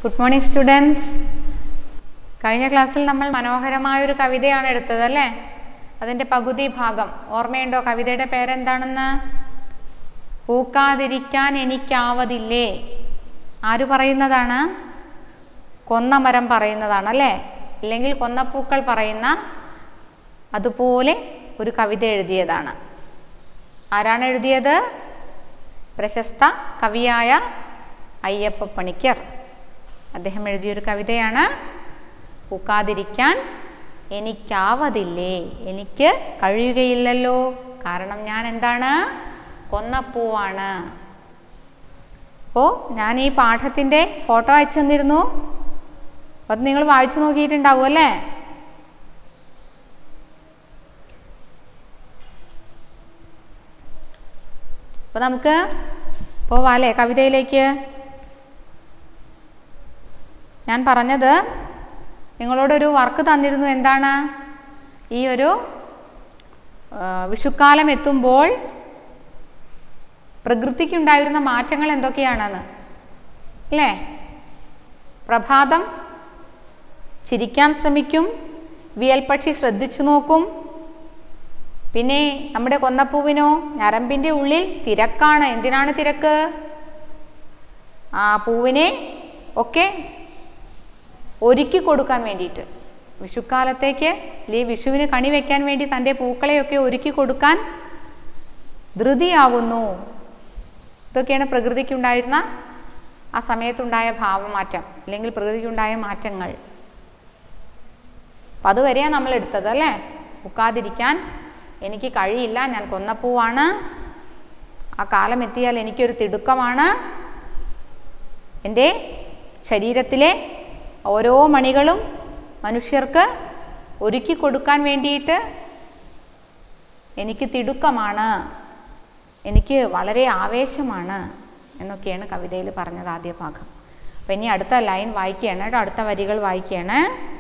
good morning students കഴിഞ്ഞ ക്ലാസ്സിൽ നമ്മൾ മനോഹരമായ ഒരു കവിതയാണ് എടുത്തത് അല്ലേ അതിൻ്റെ പകുതി ഭാഗം ഓർമ്മയുണ്ടോ കവിതയുടെ പേരെന്താണെന്ന് പൂക്കാതിരിക്കാൻ എനിക്കാവതില്ലേ ആര് പറയുന്നതാണ് കൊന്നമരം പറയുന്നതാണ് അല്ലേ ഇല്ലെങ്കിൽ കൊന്നപ്പൂക്കൾ പറയുന്ന അതുപോലെ ഒരു കവിത എഴുതിയതാണ് ആരാണ് എഴുതിയത് പ്രശസ്ത കവിയായ അയ്യപ്പ പണിക്കർ അദ്ദേഹം എഴുതിയൊരു കവിതയാണ് പൂക്കാതിരിക്കാൻ എനിക്കാവതില്ലേ എനിക്ക് കഴിയുകയില്ലല്ലോ കാരണം ഞാൻ എന്താണ് കൊന്നപ്പൂവാണ് അപ്പോൾ ഞാൻ ഈ പാഠത്തിൻ്റെ ഫോട്ടോ അയച്ചു തന്നിരുന്നു അത് നിങ്ങൾ വായിച്ചു നോക്കിയിട്ടുണ്ടാവും അല്ലേ അപ്പോൾ നമുക്ക് പോവാല്ലേ കവിതയിലേക്ക് ഞാൻ പറഞ്ഞത് നിങ്ങളോടൊരു വർക്ക് തന്നിരുന്നു എന്താണ് ഈ ഒരു ആ, വിഷുക്കാലം എത്തുമ്പോൾ പ്രകൃതിക്കുണ്ടായിരുന്ന മാറ്റങ്ങൾ എന്തൊക്കെയാണെന്ന് അല്ലേ പ്രഭാതം ചിരിക്കാൻ ശ്രമിക്കും വിയൽപക്ഷി ശ്രദ്ധിച്ചു നോക്കും പിന്നെ നമ്മുടെ കൊന്നപ്പൂവിനോ ഞരമ്പിൻ്റെ ഉള്ളിൽ തിരക്കാണ് എന്തിനാണ് തിരക്ക് ആ പൂവിനെ ഒക്കെ ഒരുക്കി കൊടുക്കാൻ വേണ്ടിയിട്ട് വിഷുക്കാലത്തേക്ക് അല്ലെങ്കിൽ വിഷുവിന് കണി വെക്കാൻ വേണ്ടി തൻ്റെ പൂക്കളെയൊക്കെ ഒരുക്കി കൊടുക്കാൻ ധൃതിയാവുന്നു ഇതൊക്കെയാണ് പ്രകൃതിക്കുണ്ടായിരുന്ന ആ സമയത്തുണ്ടായ ഭാവമാറ്റം അല്ലെങ്കിൽ പ്രകൃതിക്കുണ്ടായ മാറ്റങ്ങൾ അപ്പം അതുവരെയാണ് നമ്മൾ എടുത്തത് അല്ലേ മുക്കാതിരിക്കാൻ എനിക്ക് കഴിയില്ല ഞാൻ കൊന്നപ്പൂവാണ് ആ കാലം എത്തിയാൽ എനിക്കൊരു തിടുക്കമാണ് എൻ്റെ ശരീരത്തിലെ ഓരോ മണികളും മനുഷ്യർക്ക് ഒരുക്കി കൊടുക്കാൻ വേണ്ടിയിട്ട് എനിക്ക് തിടുക്കമാണ് എനിക്ക് വളരെ ആവേശമാണ് എന്നൊക്കെയാണ് കവിതയിൽ പറഞ്ഞത് ആദ്യ ഭാഗം അപ്പം ഇനി അടുത്ത ലൈൻ വായിക്കുകയാണ് കേട്ടോ അടുത്ത വരികൾ വായിക്കുകയാണ്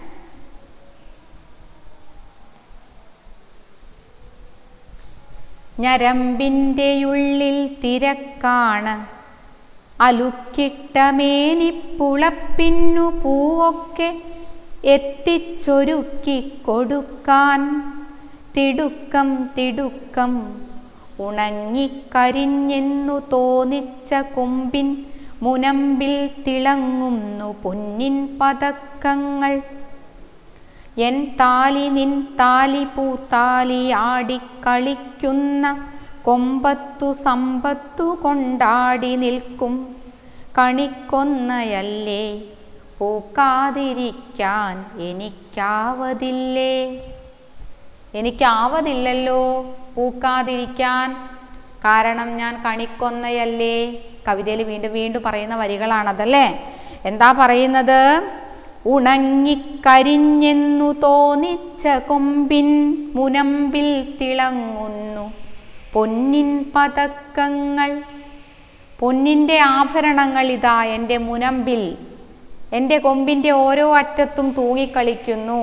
ഞരമ്പിൻ്റെയുള്ളിൽ തിരക്കാണ് അലുക്കിട്ട മേനിപ്പുളപ്പിന്നു പൂവൊക്കെ എത്തിച്ചൊരുക്കി കൊടുക്കാൻ തിടുക്കം തിടുക്കം ഉണങ്ങിക്കരിഞ്ഞെന്നു തോന്നിച്ച കൊമ്പിൻ മുനമ്പിൽ തിളങ്ങുന്നു പൊന്നിൻ പതക്കങ്ങൾ എൻ താലി നിൻ താലി പൂത്താലി ആടിക്കളിക്കുന്ന കൊമ്പത്തു സമ്പത്തു കൊണ്ടാടി നിൽക്കും കണിക്കൊന്നയല്ലേ പൂക്കാതിരിക്കാൻ എനിക്കാവതില്ലേ എനിക്കാവതില്ലല്ലോ പൂക്കാതിരിക്കാൻ കാരണം ഞാൻ കണിക്കൊന്നയല്ലേ കവിതയിൽ വീണ്ടും വീണ്ടും പറയുന്ന വരികളാണതല്ലേ എന്താ പറയുന്നത് ഉണങ്ങിക്കരിഞ്ഞെന്നു തോന്നിച്ച കൊമ്പിൻ മുനമ്പിൽ തിളങ്ങുന്നു പൊന്നിൻ പതക്കങ്ങൾ പൊന്നിൻ്റെ ആഭരണങ്ങൾ ഇതാ എൻ്റെ മുനമ്പിൽ എൻ്റെ കൊമ്പിൻ്റെ ഓരോ അറ്റത്തും തൂങ്ങിക്കളിക്കുന്നു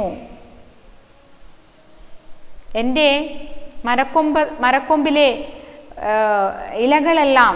എൻ്റെ മരക്കൊമ്പ് മരക്കൊമ്പിലെ ആ, ഇലകളെല്ലാം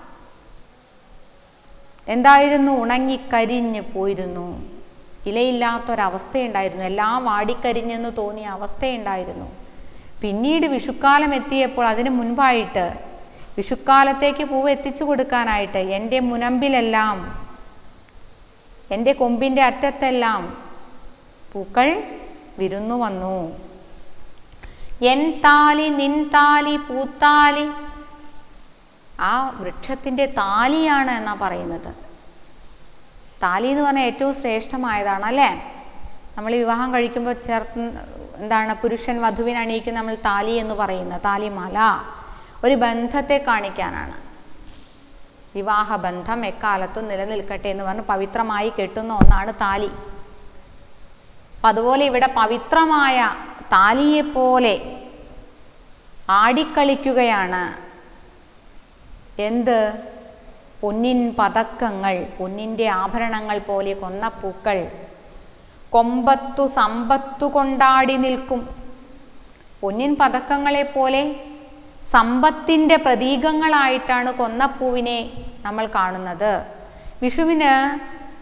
എന്തായിരുന്നു ഉണങ്ങിക്കരിഞ്ഞ് പോയിരുന്നു ഇലയില്ലാത്തൊരവസ്ഥയുണ്ടായിരുന്നു എല്ലാം വാടിക്കരിഞ്ഞെന്ന് തോന്നിയ അവസ്ഥയുണ്ടായിരുന്നു പിന്നീട് വിഷുക്കാലം എത്തിയപ്പോൾ അതിന് മുൻപായിട്ട് വിഷുക്കാലത്തേക്ക് പൂവ് എത്തിച്ചു കൊടുക്കാനായിട്ട് എൻ്റെ മുനമ്പിലെല്ലാം എൻ്റെ കൊമ്പിൻ്റെ അറ്റത്തെല്ലാം പൂക്കൾ വിരുന്നു വന്നു എൻ താലി നിൻ താലി പൂത്താലി ആ വൃക്ഷത്തിൻ്റെ താലിയാണ് എന്നാ പറയുന്നത് താലി എന്ന് പറഞ്ഞാൽ ഏറ്റവും ശ്രേഷ്ഠമായതാണ് അല്ലേ നമ്മൾ വിവാഹം കഴിക്കുമ്പോൾ ചേർത്ത് എന്താണ് പുരുഷൻ വധുവിന് അണിയിക്കുന്ന നമ്മൾ താലി എന്ന് പറയുന്നത് താലിമാല ഒരു ബന്ധത്തെ കാണിക്കാനാണ് വിവാഹബന്ധം എക്കാലത്തും നിലനിൽക്കട്ടെ എന്ന് പറഞ്ഞ് പവിത്രമായി കെട്ടുന്ന ഒന്നാണ് താലി അപ്പം അതുപോലെ ഇവിടെ പവിത്രമായ താലിയെപ്പോലെ ആടിക്കളിക്കുകയാണ് എന്ത് പൊന്നിൻ പതക്കങ്ങൾ പൊന്നിൻ്റെ ആഭരണങ്ങൾ പോലെ കൊന്നപ്പൂക്കൾ കൊമ്പത്തു സമ്പത്തു കൊണ്ടാടി നിൽക്കും പൊന്നിൻ പതക്കങ്ങളെപ്പോലെ സമ്പത്തിൻ്റെ പ്രതീകങ്ങളായിട്ടാണ് കൊന്നപ്പൂവിനെ നമ്മൾ കാണുന്നത് വിഷുവിന്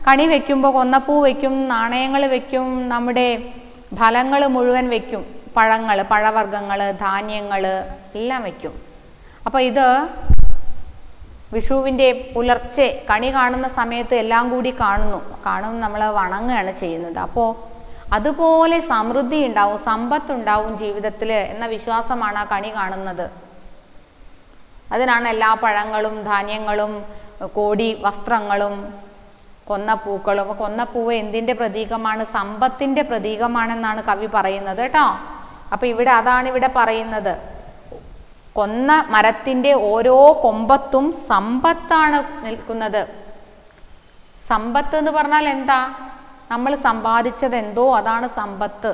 കണി വെക്കുമ്പോൾ കൊന്നപ്പൂ വെക്കും നാണയങ്ങൾ വെക്കും നമ്മുടെ ഫലങ്ങൾ മുഴുവൻ വെക്കും പഴങ്ങൾ പഴവർഗ്ഗങ്ങൾ ധാന്യങ്ങൾ എല്ലാം വെക്കും അപ്പോൾ ഇത് വിഷുവിൻ്റെ പുലർച്ചെ കണി കാണുന്ന സമയത്ത് എല്ലാം കൂടി കാണുന്നു കാണും നമ്മൾ വണങ്ങുകയാണ് ചെയ്യുന്നത് അപ്പോൾ അതുപോലെ സമൃദ്ധി ഉണ്ടാവും സമ്പത്തുണ്ടാവും ജീവിതത്തിൽ എന്ന വിശ്വാസമാണ് ആ കണി കാണുന്നത് അതിനാണ് എല്ലാ പഴങ്ങളും ധാന്യങ്ങളും കോടി വസ്ത്രങ്ങളും കൊന്നപ്പൂക്കളും അപ്പോൾ കൊന്നപ്പൂവ് എന്തിൻ്റെ പ്രതീകമാണ് സമ്പത്തിൻ്റെ പ്രതീകമാണെന്നാണ് കവി പറയുന്നത് കേട്ടോ അപ്പോൾ ഇവിടെ അതാണ് ഇവിടെ പറയുന്നത് കൊന്ന മരത്തിൻ്റെ ഓരോ കൊമ്പത്തും സമ്പത്താണ് നിൽക്കുന്നത് സമ്പത്ത് എന്ന് പറഞ്ഞാൽ എന്താ നമ്മൾ സമ്പാദിച്ചത് എന്തോ അതാണ് സമ്പത്ത്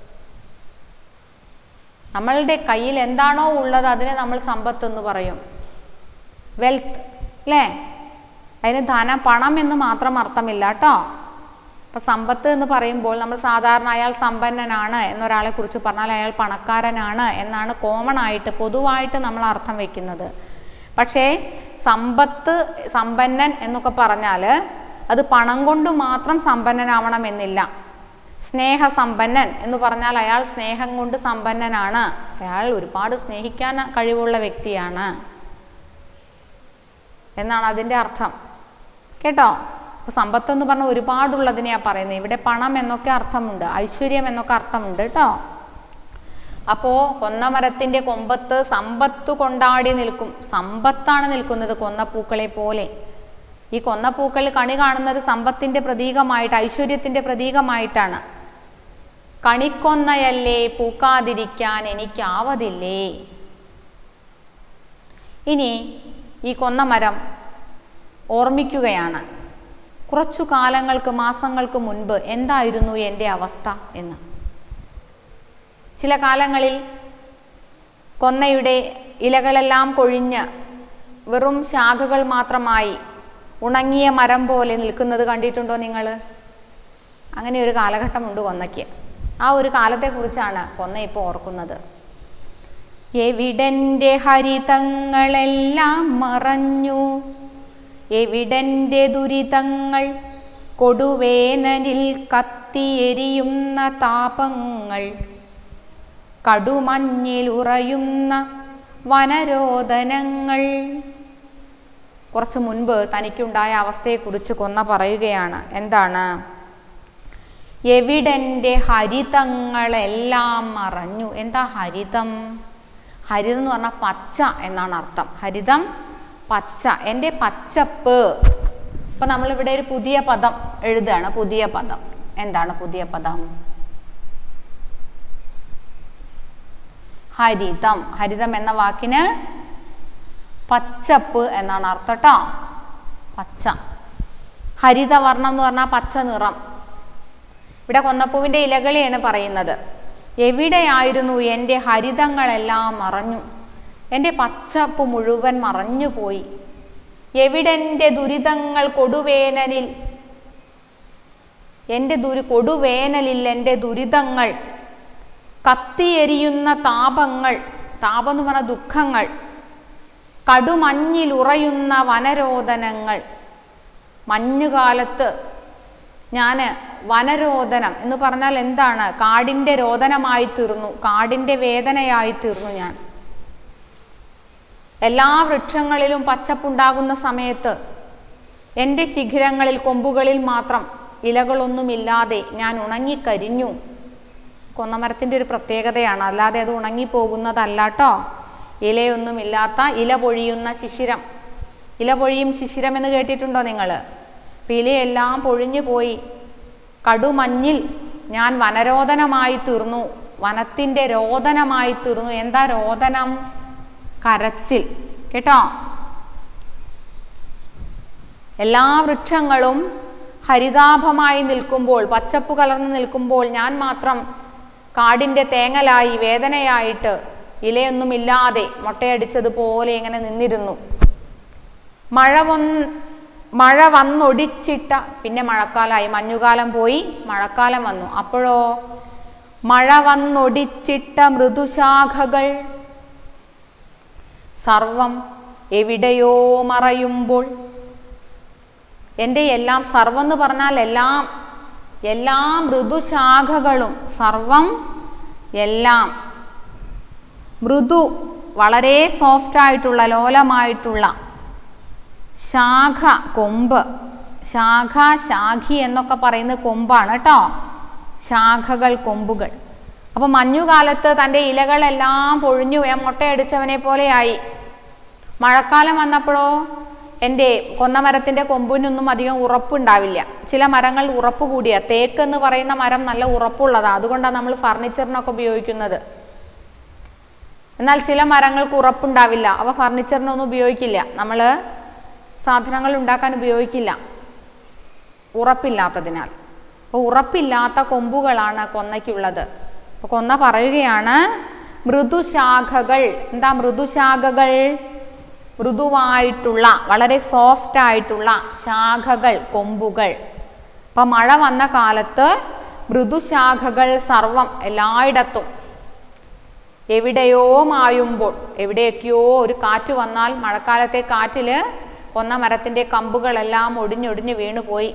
നമ്മളുടെ കയ്യിൽ എന്താണോ ഉള്ളത് അതിനെ നമ്മൾ സമ്പത്ത് എന്ന് പറയും വെൽത്ത് അല്ലേ അതിന് ധനം പണം എന്ന് മാത്രം അർത്ഥമില്ല കേട്ടോ അപ്പം സമ്പത്ത് എന്ന് പറയുമ്പോൾ നമ്മൾ സാധാരണ അയാൾ സമ്പന്നനാണ് എന്നൊരാളെ കുറിച്ച് പറഞ്ഞാൽ അയാൾ പണക്കാരനാണ് എന്നാണ് കോമൺ ആയിട്ട് പൊതുവായിട്ട് നമ്മൾ അർത്ഥം വെക്കുന്നത് പക്ഷേ സമ്പത്ത് സമ്പന്നൻ എന്നൊക്കെ പറഞ്ഞാൽ അത് പണം കൊണ്ട് മാത്രം സമ്പന്നനാവണമെന്നില്ല സ്നേഹസമ്പന്നൻ എന്ന് പറഞ്ഞാൽ അയാൾ സ്നേഹം കൊണ്ട് സമ്പന്നനാണ് അയാൾ ഒരുപാട് സ്നേഹിക്കാൻ കഴിവുള്ള വ്യക്തിയാണ് എന്നാണ് അതിൻ്റെ അർത്ഥം കേട്ടോ അപ്പോൾ സമ്പത്ത് എന്ന് പറഞ്ഞാൽ ഒരുപാടുള്ളതിനെയാണ് പറയുന്നത് ഇവിടെ പണം എന്നൊക്കെ അർത്ഥമുണ്ട് ഐശ്വര്യം എന്നൊക്കെ അർത്ഥമുണ്ട് കേട്ടോ അപ്പോൾ കൊന്നമരത്തിൻ്റെ കൊമ്പത്ത് സമ്പത്ത് കൊണ്ടാടി നിൽക്കും സമ്പത്താണ് നിൽക്കുന്നത് കൊന്നപ്പൂക്കളെ പോലെ ഈ കൊന്നപ്പൂക്കൾ കണി കാണുന്നത് സമ്പത്തിൻ്റെ പ്രതീകമായിട്ട് ഐശ്വര്യത്തിൻ്റെ പ്രതീകമായിട്ടാണ് കണിക്കൊന്നയല്ലേ പൂക്കാതിരിക്കാൻ എനിക്കാവതില്ലേ ഇനി ഈ കൊന്നമരം ഓർമ്മിക്കുകയാണ് കുറച്ചു കാലങ്ങൾക്ക് മാസങ്ങൾക്ക് മുൻപ് എന്തായിരുന്നു എൻ്റെ അവസ്ഥ എന്ന് ചില കാലങ്ങളിൽ കൊന്നയുടെ ഇലകളെല്ലാം കൊഴിഞ്ഞ് വെറും ശാഖകൾ മാത്രമായി ഉണങ്ങിയ മരം പോലെ നിൽക്കുന്നത് കണ്ടിട്ടുണ്ടോ നിങ്ങൾ അങ്ങനെ ഒരു കാലഘട്ടമുണ്ട് കൊന്നയ്ക്ക് ആ ഒരു കാലത്തെക്കുറിച്ചാണ് കൊന്ന ഇപ്പോൾ ഓർക്കുന്നത് എവിടൻ്റെ ഹരിതങ്ങളെല്ലാം മറഞ്ഞു എവിടൻ്റെ ദുരിതങ്ങൾ കൊടുവേനനിൽ കത്തിയെരിയുന്ന താപങ്ങൾ കടുമഞ്ഞിലുറയുന്ന വനരോദനങ്ങൾ കുറച്ച് മുൻപ് തനിക്കുണ്ടായ അവസ്ഥയെക്കുറിച്ച് കൊന്ന പറയുകയാണ് എന്താണ് എവിടൻ്റെ ഹരിതങ്ങളെല്ലാം മറഞ്ഞു എന്താ ഹരിതം ഹരിതം എന്ന് പറഞ്ഞാൽ പച്ച എന്നാണ് അർത്ഥം ഹരിതം പച്ച എൻ്റെ പച്ചപ്പ് ഇപ്പം നമ്മളിവിടെ ഒരു പുതിയ പദം എഴുതുകയാണ് പുതിയ പദം എന്താണ് പുതിയ പദം ഹരിതം ഹരിതം എന്ന വാക്കിന് പച്ചപ്പ് എന്നാണ് അർത്ഥം കേട്ടോ പച്ച ഹരിതവർണം എന്ന് പറഞ്ഞാൽ പച്ച നിറം ഇവിടെ കൊന്നപ്പൂവിൻ്റെ ഇലകളെയാണ് പറയുന്നത് എവിടെയായിരുന്നു എൻ്റെ ഹരിതങ്ങളെല്ലാം മറഞ്ഞു എൻ്റെ പച്ചപ്പ് മുഴുവൻ മറഞ്ഞുപോയി എവിടെൻ്റെ ദുരിതങ്ങൾ കൊടുവേനലിൽ എൻ്റെ ദുരി കൊടുവേനലിൽ എൻ്റെ ദുരിതങ്ങൾ കത്തിയെരിയുന്ന താപങ്ങൾ താപം എന്ന് പറഞ്ഞ ദുഃഖങ്ങൾ കടുമഞ്ഞിലുറയുന്ന വനരോദനങ്ങൾ മഞ്ഞുകാലത്ത് ഞാൻ വനരോദനം എന്ന് പറഞ്ഞാൽ എന്താണ് കാടിൻ്റെ രോദനമായി തീർന്നു കാടിൻ്റെ വേദനയായി തീർന്നു ഞാൻ എല്ലാ വൃക്ഷങ്ങളിലും പച്ചപ്പുണ്ടാകുന്ന സമയത്ത് എൻ്റെ ശിഖിരങ്ങളിൽ കൊമ്പുകളിൽ മാത്രം ഇലകളൊന്നുമില്ലാതെ ഞാൻ ഉണങ്ങിക്കരിഞ്ഞു കൊന്നമരത്തിൻ്റെ ഒരു പ്രത്യേകതയാണ് അല്ലാതെ അത് ഉണങ്ങിപ്പോകുന്നതല്ല കേട്ടോ ഇലയൊന്നുമില്ലാത്ത ഇല പൊഴിയുന്ന ശിശിരം ഇല പൊഴിയും ശിശിരം എന്ന് കേട്ടിട്ടുണ്ടോ നിങ്ങൾ അപ്പം ഇലയെല്ലാം പൊഴിഞ്ഞു പോയി കടുമഞ്ഞിൽ ഞാൻ വനരോധനമായി തീർന്നു വനത്തിൻ്റെ രോദനമായി തീർന്നു എന്താ രോദനം കരച്ചിൽ കേട്ടോ എല്ലാ വൃക്ഷങ്ങളും ഹരിതാഭമായി നിൽക്കുമ്പോൾ പച്ചപ്പ് കലർന്ന് നിൽക്കുമ്പോൾ ഞാൻ മാത്രം കാടിൻ്റെ തേങ്ങലായി വേദനയായിട്ട് ഇലയൊന്നുമില്ലാതെ മുട്ടയടിച്ചതുപോലെ ഇങ്ങനെ നിന്നിരുന്നു മഴ വന്ന് മഴ വന്നൊടിച്ചിട്ട പിന്നെ മഴക്കാലമായി മഞ്ഞുകാലം പോയി മഴക്കാലം വന്നു അപ്പോഴോ മഴ വന്നൊടിച്ചിട്ട മൃദുശാഖകൾ സർവം എവിടെയോ മറയുമ്പോൾ എൻ്റെ എല്ലാം സർവം എന്ന് പറഞ്ഞാൽ എല്ലാം എല്ലാ മൃദുശാഖകളും സർവം എല്ലാം മൃദു വളരെ സോഫ്റ്റ് ആയിട്ടുള്ള ലോലമായിട്ടുള്ള ശാഖ കൊമ്പ് ശാഖ ശാഖി എന്നൊക്കെ പറയുന്നത് കൊമ്പാണ് കേട്ടോ ശാഖകൾ കൊമ്പുകൾ അപ്പോൾ മഞ്ഞുകാലത്ത് തൻ്റെ ഇലകളെല്ലാം പൊഴിഞ്ഞു പോയി മുട്ടയടിച്ചവനെ പോലെയായി മഴക്കാലം വന്നപ്പോഴോ എൻ്റെ കൊന്നമരത്തിൻ്റെ കൊമ്പിനൊന്നും അധികം ഉറപ്പുണ്ടാവില്ല ചില മരങ്ങൾ ഉറപ്പ് കൂടിയ തേക്ക് എന്ന് പറയുന്ന മരം നല്ല ഉറപ്പുള്ളതാണ് അതുകൊണ്ടാണ് നമ്മൾ ഫർണിച്ചറിനൊക്കെ ഉപയോഗിക്കുന്നത് എന്നാൽ ചില മരങ്ങൾക്ക് ഉറപ്പുണ്ടാവില്ല അവ ഫർണിച്ചറിനൊന്നും ഉപയോഗിക്കില്ല നമ്മൾ സാധനങ്ങൾ ഉണ്ടാക്കാൻ ഉപയോഗിക്കില്ല ഉറപ്പില്ലാത്തതിനാൽ അപ്പോൾ ഉറപ്പില്ലാത്ത കൊമ്പുകളാണ് കൊന്നയ്ക്കുള്ളത് അപ്പോൾ കൊന്ന പറയുകയാണ് മൃദുശാഖകൾ എന്താ മൃദുശാഖകൾ മൃദുവായിട്ടുള്ള വളരെ സോഫ്റ്റ് ആയിട്ടുള്ള ശാഖകൾ കൊമ്പുകൾ അപ്പം മഴ വന്ന കാലത്ത് മൃദുശാഖകൾ സർവം എല്ലായിടത്തും എവിടെയോ മായുമ്പോൾ എവിടെയൊക്കെയോ ഒരു കാറ്റ് വന്നാൽ മഴക്കാലത്തെ കാറ്റിൽ കൊന്ന മരത്തിൻ്റെ കമ്പുകളെല്ലാം ഒടിഞ്ഞൊടിഞ്ഞ് വീണുപോയി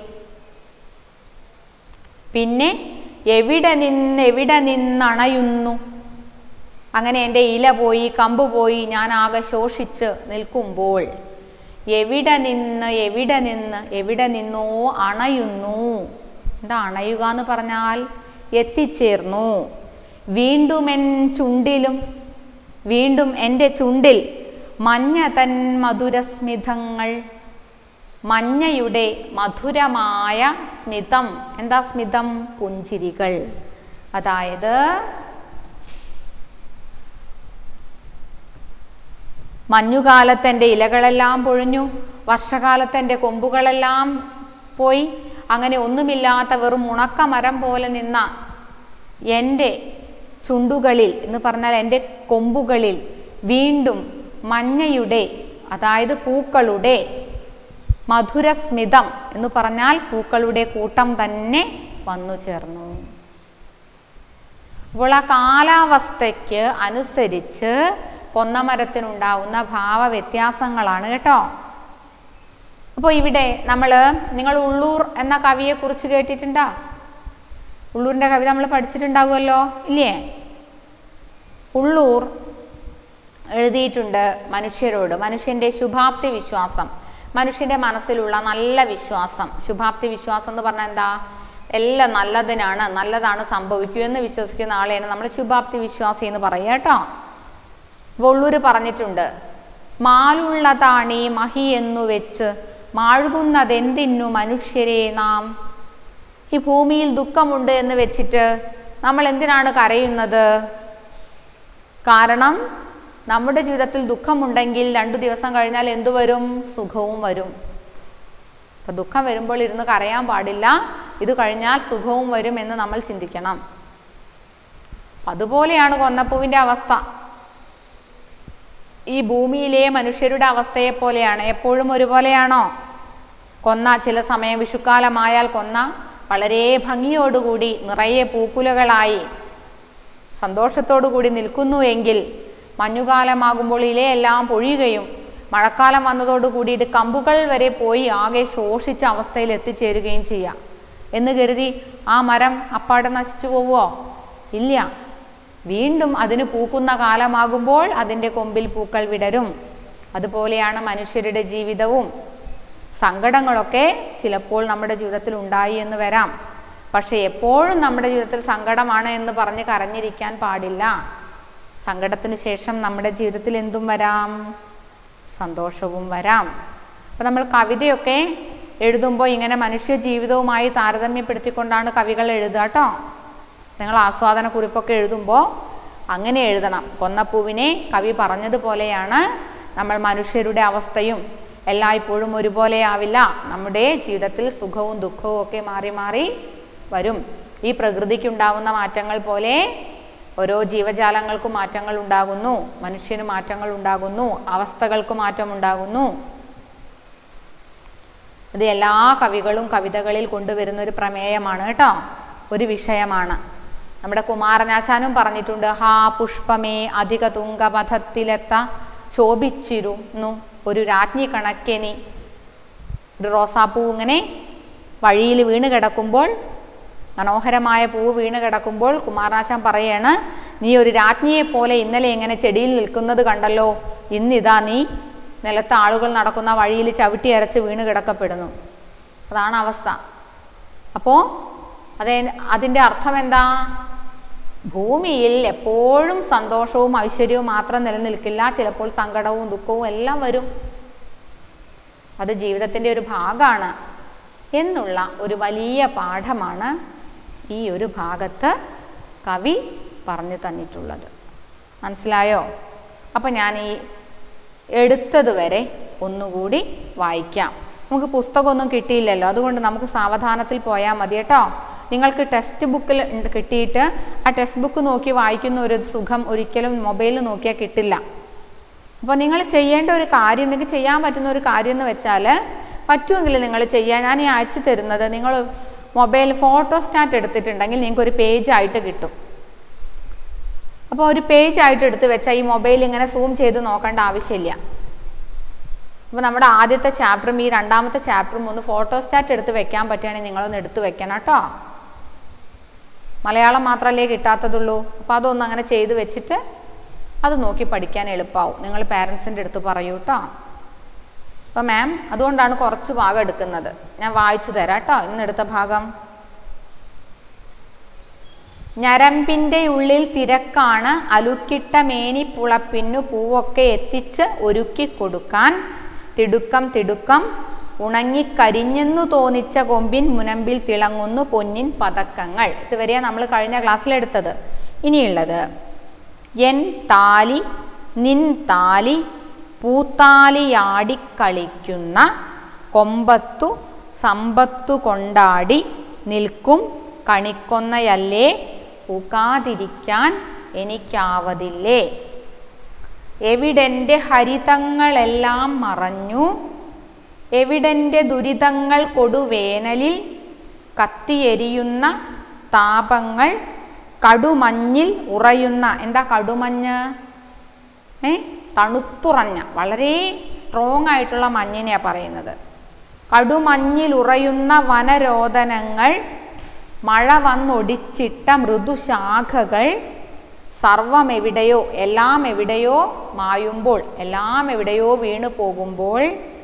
പിന്നെ എവിടെ നിന്ന് എവിടെ നിന്നണയുന്നു അങ്ങനെ എൻ്റെ ഇല പോയി കമ്പ് പോയി ഞാൻ ആകെ ശോഷിച്ച് നിൽക്കുമ്പോൾ എവിടെ നിന്ന് എവിടെ നിന്ന് എവിടെ നിന്നോ അണയുന്നു എന്താ അണയുക എന്ന് പറഞ്ഞാൽ എത്തിച്ചേർന്നു വീണ്ടും എൻ ചുണ്ടിലും വീണ്ടും എൻ്റെ ചുണ്ടിൽ മഞ്ഞ തൻ മധുരസ്മിതങ്ങൾ മഞ്ഞയുടെ മധുരമായ സ്മിതം എന്താ സ്മിതം പുഞ്ചിരികൾ അതായത് മഞ്ഞുകാലത്ത് എൻ്റെ ഇലകളെല്ലാം പൊഴിഞ്ഞു വർഷകാലത്ത് എൻ്റെ കൊമ്പുകളെല്ലാം പോയി അങ്ങനെ ഒന്നുമില്ലാത്ത വെറും ഉണക്ക മരം പോലെ നിന്ന എൻ്റെ ചുണ്ടുകളിൽ എന്ന് പറഞ്ഞാൽ എൻ്റെ കൊമ്പുകളിൽ വീണ്ടും മഞ്ഞയുടെ അതായത് പൂക്കളുടെ മധുരസ്മിതം എന്ന് പറഞ്ഞാൽ പൂക്കളുടെ കൂട്ടം തന്നെ വന്നു ചേർന്നു അപ്പോൾ ആ കാലാവസ്ഥയ്ക്ക് അനുസരിച്ച് കൊന്നമരത്തിനുണ്ടാവുന്ന ഭാവ വ്യത്യാസങ്ങളാണ് കേട്ടോ അപ്പോൾ ഇവിടെ നമ്മൾ നിങ്ങൾ ഉള്ളൂർ എന്ന കവിയെക്കുറിച്ച് കേട്ടിട്ടുണ്ടോ ഉള്ളൂരിൻ്റെ കവിത നമ്മൾ പഠിച്ചിട്ടുണ്ടാവുമല്ലോ ഇല്ലേ ഉള്ളൂർ എഴുതിയിട്ടുണ്ട് മനുഷ്യരോട് മനുഷ്യൻ്റെ ശുഭാപ്തി വിശ്വാസം മനുഷ്യൻ്റെ മനസ്സിലുള്ള നല്ല വിശ്വാസം ശുഭാപ്തി വിശ്വാസം എന്ന് പറഞ്ഞാൽ എന്താ എല്ലാം നല്ലതിനാണ് നല്ലതാണ് സംഭവിക്കൂ എന്ന് വിശ്വസിക്കുന്ന ആളെയാണ് നമ്മൾ ശുഭാപ്തി വിശ്വാസി എന്ന് പറയുക കേട്ടോ വള്ളൂര് പറഞ്ഞിട്ടുണ്ട് മാലുള്ളതാണീ മഹി എന്നു വെച്ച് മാഴുകുന്നതെന്തിന്നു മനുഷ്യരെ നാം ഈ ഭൂമിയിൽ ദുഃഖമുണ്ട് എന്ന് വെച്ചിട്ട് നമ്മൾ എന്തിനാണ് കരയുന്നത് കാരണം നമ്മുടെ ജീവിതത്തിൽ ദുഃഖമുണ്ടെങ്കിൽ രണ്ടു ദിവസം കഴിഞ്ഞാൽ എന്തു വരും സുഖവും വരും അപ്പൊ ദുഃഖം വരുമ്പോൾ ഇരുന്ന് കരയാൻ പാടില്ല ഇത് കഴിഞ്ഞാൽ സുഖവും വരും എന്ന് നമ്മൾ ചിന്തിക്കണം അതുപോലെയാണ് കൊന്നപ്പൂവിൻ്റെ അവസ്ഥ ഈ ഭൂമിയിലെ മനുഷ്യരുടെ അവസ്ഥയെ പോലെയാണ് എപ്പോഴും ഒരുപോലെയാണോ കൊന്ന ചില സമയം വിഷുക്കാലമായാൽ കൊന്ന വളരെ ഭംഗിയോടുകൂടി നിറയെ പൂക്കുലകളായി സന്തോഷത്തോടു കൂടി നിൽക്കുന്നു എങ്കിൽ മഞ്ഞുകാലമാകുമ്പോൾ ഇലയെല്ലാം പൊഴിയുകയും മഴക്കാലം വന്നതോടു കൂടിയിട്ട് കമ്പുകൾ വരെ പോയി ആകെ ശോഷിച്ച അവസ്ഥയിൽ എത്തിച്ചേരുകയും ചെയ്യാം എന്ന് കരുതി ആ മരം അപ്പാടെ നശിച്ചു പോവുമോ ഇല്ല വീണ്ടും അതിന് പൂക്കുന്ന കാലമാകുമ്പോൾ അതിൻ്റെ കൊമ്പിൽ പൂക്കൾ വിടരും അതുപോലെയാണ് മനുഷ്യരുടെ ജീവിതവും സങ്കടങ്ങളൊക്കെ ചിലപ്പോൾ നമ്മുടെ ജീവിതത്തിൽ ഉണ്ടായി എന്ന് വരാം പക്ഷെ എപ്പോഴും നമ്മുടെ ജീവിതത്തിൽ സങ്കടമാണ് എന്ന് പറഞ്ഞ് കരഞ്ഞിരിക്കാൻ പാടില്ല സങ്കടത്തിനു ശേഷം നമ്മുടെ ജീവിതത്തിൽ എന്തും വരാം സന്തോഷവും വരാം അപ്പം നമ്മൾ കവിതയൊക്കെ എഴുതുമ്പോൾ ഇങ്ങനെ മനുഷ്യ ജീവിതവുമായി താരതമ്യപ്പെടുത്തിക്കൊണ്ടാണ് കവികൾ എഴുതുക കേട്ടോ നിങ്ങൾ ആസ്വാദന കുറിപ്പൊക്കെ എഴുതുമ്പോൾ അങ്ങനെ എഴുതണം കൊന്നപ്പൂവിനെ കവി പറഞ്ഞതുപോലെയാണ് നമ്മൾ മനുഷ്യരുടെ അവസ്ഥയും എല്ലായ്പ്പോഴും ഒരുപോലെ ആവില്ല നമ്മുടെ ജീവിതത്തിൽ സുഖവും ദുഃഖവും ഒക്കെ മാറി മാറി വരും ഈ പ്രകൃതിക്കുണ്ടാവുന്ന മാറ്റങ്ങൾ പോലെ ഓരോ ജീവജാലങ്ങൾക്കും മാറ്റങ്ങൾ ഉണ്ടാകുന്നു മനുഷ്യന് മാറ്റങ്ങൾ ഉണ്ടാകുന്നു അവസ്ഥകൾക്ക് മാറ്റം ഉണ്ടാകുന്നു ഇത് എല്ലാ കവികളും കവിതകളിൽ കൊണ്ടുവരുന്ന ഒരു പ്രമേയമാണ് കേട്ടോ ഒരു വിഷയമാണ് നമ്മുടെ കുമാരനാശാനും പറഞ്ഞിട്ടുണ്ട് ഹാ പുഷ്പമേ അധിക തുങ്കപഥത്തിലെത്ത ശോഭിച്ചിരുന്നു ഒരു രാജ്ഞി കണക്കെനി ഒരു റോസാപ്പൂ ഇങ്ങനെ വഴിയിൽ വീണ് കിടക്കുമ്പോൾ മനോഹരമായ പൂവ് വീണ് കിടക്കുമ്പോൾ കുമാരനാശാൻ പറയാണ് നീ ഒരു രാജ്ഞിയെ പോലെ ഇന്നലെ എങ്ങനെ ചെടിയിൽ നിൽക്കുന്നത് കണ്ടല്ലോ ഇന്നിതാ നീ നിലത്ത് ആളുകൾ നടക്കുന്ന വഴിയിൽ ചവിട്ടി അരച്ച് വീണ് കിടക്കപ്പെടുന്നു അതാണ് അവസ്ഥ അപ്പോൾ അതേ അതിൻ്റെ അർത്ഥം എന്താ ഭൂമിയിൽ എപ്പോഴും സന്തോഷവും ഐശ്വര്യവും മാത്രം നിലനിൽക്കില്ല ചിലപ്പോൾ സങ്കടവും ദുഃഖവും എല്ലാം വരും അത് ജീവിതത്തിൻ്റെ ഒരു ഭാഗമാണ് എന്നുള്ള ഒരു വലിയ പാഠമാണ് ഈ ഒരു ഭാഗത്ത് കവി പറഞ്ഞു തന്നിട്ടുള്ളത് മനസ്സിലായോ അപ്പം ഞാൻ ഈ എടുത്തത് വരെ ഒന്നുകൂടി വായിക്കാം നമുക്ക് പുസ്തകമൊന്നും കിട്ടിയില്ലല്ലോ അതുകൊണ്ട് നമുക്ക് സാവധാനത്തിൽ പോയാൽ മതി കേട്ടോ നിങ്ങൾക്ക് ടെക്സ്റ്റ് ബുക്കിൽ ഉണ്ട് കിട്ടിയിട്ട് ആ ടെക്സ്റ്റ് ബുക്ക് നോക്കി വായിക്കുന്ന ഒരു സുഖം ഒരിക്കലും മൊബൈലിൽ നോക്കിയാൽ കിട്ടില്ല അപ്പോൾ നിങ്ങൾ ചെയ്യേണ്ട ഒരു കാര്യം നിങ്ങൾക്ക് ചെയ്യാൻ പറ്റുന്ന ഒരു കാര്യം എന്ന് വെച്ചാൽ പറ്റുമെങ്കിൽ നിങ്ങൾ ചെയ്യുക ഞാൻ ഈ അയച്ചു തരുന്നത് നിങ്ങൾ മൊബൈൽ ഫോട്ടോ സ്റ്റാറ്റ് എടുത്തിട്ടുണ്ടെങ്കിൽ നിങ്ങൾക്ക് ഒരു പേജ് ആയിട്ട് കിട്ടും അപ്പോൾ ഒരു പേജ് ആയിട്ട് എടുത്ത് വെച്ചാൽ ഈ മൊബൈൽ ഇങ്ങനെ സൂം ചെയ്ത് നോക്കേണ്ട ആവശ്യമില്ല അപ്പോൾ നമ്മുടെ ആദ്യത്തെ ചാപ്റ്ററും ഈ രണ്ടാമത്തെ ചാപ്റ്ററും ഒന്ന് ഫോട്ടോ സ്റ്റാറ്റ് എടുത്ത് വെക്കാൻ പറ്റുകയാണെങ്കിൽ നിങ്ങളൊന്ന് എടുത്ത് വെക്കണം കേട്ടോ മലയാളം മാത്രമല്ലേ കിട്ടാത്തതുള്ളൂ അപ്പോൾ അതൊന്ന് അങ്ങനെ ചെയ്ത് വെച്ചിട്ട് അത് നോക്കി പഠിക്കാൻ എളുപ്പമാവും നിങ്ങൾ പാരൻസിൻ്റെ അടുത്ത് പറയൂ കേട്ടോ അപ്പോൾ മാം അതുകൊണ്ടാണ് കുറച്ച് ഭാഗം എടുക്കുന്നത് ഞാൻ വായിച്ചു തരാം കേട്ടോ ഇന്നെടുത്ത ഭാഗം ഞരമ്പിൻ്റെ ഉള്ളിൽ തിരക്കാണ് അലുക്കിട്ട മേനിപ്പുളപ്പിന്നു പൂവൊക്കെ എത്തിച്ച് ഒരുക്കി കൊടുക്കാൻ തിടുക്കം തിടുക്കം ഉണങ്ങിക്കരിഞ്ഞെന്നു തോന്നിച്ച കൊമ്പിൻ മുനമ്പിൽ തിളങ്ങുന്നു പൊന്നിൻ പതക്കങ്ങൾ ഇതുവരെയാ നമ്മൾ കഴിഞ്ഞ ക്ലാസ്സിലെടുത്തത് ഇനിയുള്ളത് എൻ താലി നിൻ താലി പൂത്താലിയാടിക്കളിക്കുന്ന കൊമ്പത്തു സമ്പത്തു കൊണ്ടാടി നിൽക്കും കണിക്കൊന്നയല്ലേ പൂക്കാതിരിക്കാൻ എനിക്കാവതില്ലേ എവിടെൻ്റെ ഹരിതങ്ങളെല്ലാം മറഞ്ഞു എവിടെൻ്റെ ദുരിതങ്ങൾ കൊടുവേനലിൽ കത്തിയെരിയുന്ന താപങ്ങൾ കടുമഞ്ഞിൽ ഉറയുന്ന എന്താ കടുമഞ്ഞ് ഏ തണുത്തുറഞ്ഞ വളരെ സ്ട്രോങ് ആയിട്ടുള്ള മഞ്ഞിനെയാണ് പറയുന്നത് കടുമഞ്ഞിൽ ഉറയുന്ന വനരോദനങ്ങൾ മഴ വന്നൊടിച്ചിട്ട മൃദുശാഖകൾ സർവം എവിടെയോ എല്ലാം എവിടെയോ മായുമ്പോൾ എല്ലാം എവിടെയോ വീണു പോകുമ്പോൾ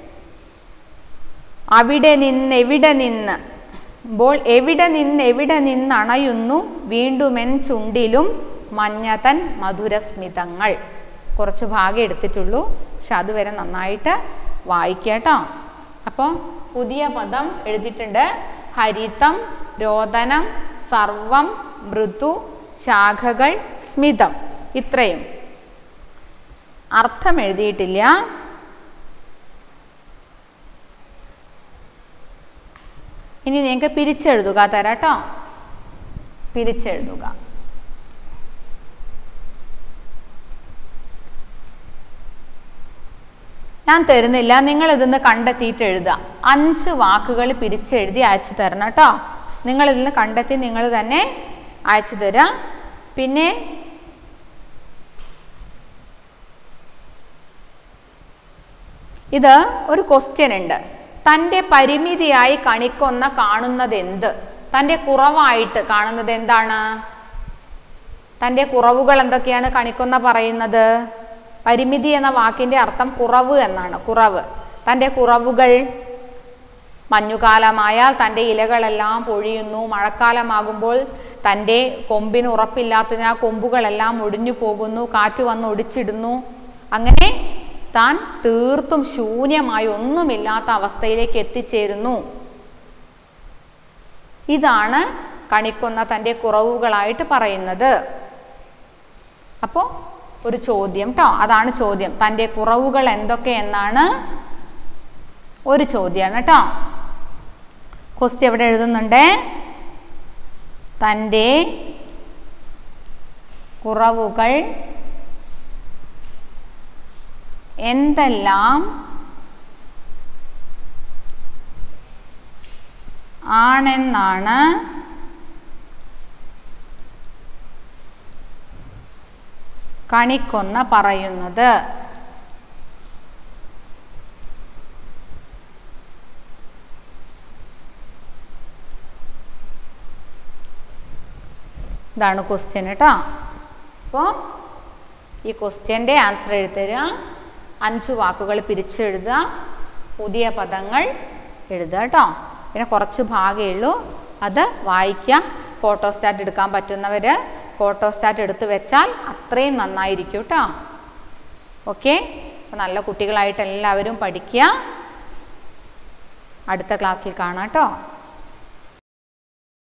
അവിടെ നിന്ന് എവിടെ നിന്ന് മ്പോൾ എവിടെ നിന്ന് എവിടെ നിന്നണയുന്നു വീണ്ടുമെൻ ചുണ്ടിലും മഞ്ഞതൻ മധുരസ്മിതങ്ങൾ കുറച്ച് ഭാഗം എടുത്തിട്ടുള്ളൂ പക്ഷെ അതുവരെ നന്നായിട്ട് വായിക്കട്ടോ അപ്പോൾ പുതിയ പദം എഴുതിയിട്ടുണ്ട് ഹരിതം രോദനം സർവം മൃദു ശാഖകൾ സ്മിതം ഇത്രയും അർത്ഥം എഴുതിയിട്ടില്ല ഇനി നിങ്ങൾക്ക് പിരിച്ചെഴുതുക തരാട്ടോ പിരിച്ചെഴുതുക ഞാൻ തരുന്നില്ല നിങ്ങൾ ഇതൊന്ന് കണ്ടെത്തിയിട്ട് എഴുതുക അഞ്ച് വാക്കുകൾ പിരിച്ചെഴുതി അയച്ചു തരണം കേട്ടോ നിങ്ങൾ ഇതിൽ കണ്ടെത്തി നിങ്ങൾ തന്നെ അയച്ചു തരിക പിന്നെ ഇത് ഒരു ക്വസ്റ്റ്യൻ ഉണ്ട് തൻ്റെ പരിമിതിയായി കണിക്കൊന്ന കാണുന്നത് എന്ത് തൻ്റെ കുറവായിട്ട് കാണുന്നത് എന്താണ് തൻ്റെ കുറവുകൾ എന്തൊക്കെയാണ് കണിക്കൊന്ന പറയുന്നത് പരിമിതി എന്ന വാക്കിൻ്റെ അർത്ഥം കുറവ് എന്നാണ് കുറവ് തൻ്റെ കുറവുകൾ മഞ്ഞുകാലമായാൽ തൻ്റെ ഇലകളെല്ലാം പൊഴിയുന്നു മഴക്കാലമാകുമ്പോൾ തൻ്റെ കൊമ്പിന് ഉറപ്പില്ലാത്തതിനാൽ കൊമ്പുകളെല്ലാം ഒടിഞ്ഞു പോകുന്നു കാറ്റ് വന്ന് ഒടിച്ചിടുന്നു അങ്ങനെ താൻ തീർത്തും ശൂന്യമായി ഒന്നുമില്ലാത്ത അവസ്ഥയിലേക്ക് എത്തിച്ചേരുന്നു ഇതാണ് കണിക്കൊന്ന തൻ്റെ കുറവുകളായിട്ട് പറയുന്നത് അപ്പോൾ ഒരു ചോദ്യം കേട്ടോ അതാണ് ചോദ്യം തൻ്റെ കുറവുകൾ എന്തൊക്കെ എന്നാണ് ഒരു ചോദ്യമാണ് കേട്ടോ ക്വസ്റ്റ്യൻ എവിടെ എഴുതുന്നുണ്ട് തൻ്റെ കുറവുകൾ എന്തെല്ലാം ആണെന്നാണ് കണിക്കൊന്ന പറയുന്നത് ഇതാണ് ക്വസ്റ്റ്യൻ കേട്ടോ അപ്പോൾ ഈ ക്വസ്റ്റ്യൻ്റെ ആൻസർ എഴുതരുക അഞ്ച് വാക്കുകൾ പിരിച്ചെഴുതുക പുതിയ പദങ്ങൾ എഴുതുക കേട്ടോ പിന്നെ കുറച്ച് ഭാഗമേ ഉള്ളൂ അത് വായിക്കാം ഫോട്ടോസ്റ്റാറ്റ് എടുക്കാൻ പറ്റുന്നവർ ഫോട്ടോസ്റ്റാറ്റ് എടുത്ത് വെച്ചാൽ അത്രയും നന്നായിരിക്കും കേട്ടോ ഓക്കെ അപ്പോൾ നല്ല കുട്ടികളായിട്ട് എല്ലാവരും പഠിക്കുക അടുത്ത ക്ലാസ്സിൽ കാണാം കേട്ടോ